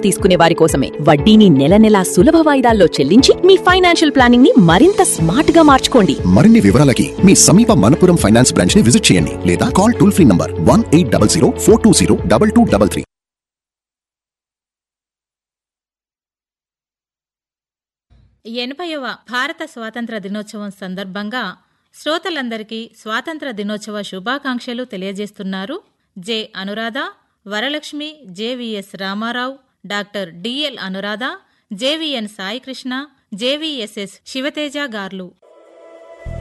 తీసుకునే వారి కోసమే వడ్డీని నెల నెలా సులభ వాయిదాల్లో చెల్లించి మీ ఫైనాన్షియల్ ప్లానింగ్ ని మరింత స్మార్ట్ గా మార్చుకోండి మరిన్ని వివరాలకి మీ సమీప మనపురం ఫైనాన్స్ బ్రాంచ్ ని విజిట్ చేయండి లేదా call toll free number one eight double zero four two zero double two double three ఎనభైవ భారత స్వాతంత్ర దినోత్సవం సందర్భంగా శ్రోతలందరికీ స్వాతంత్ర దినోత్సవ శుభాకాంక్షలు తెలియజేస్తున్నారు J Anuradha Varalakshmi JVS Ramarao doctor DL Anuradha JVN Saikrishna JVSS Sivateja గార్లు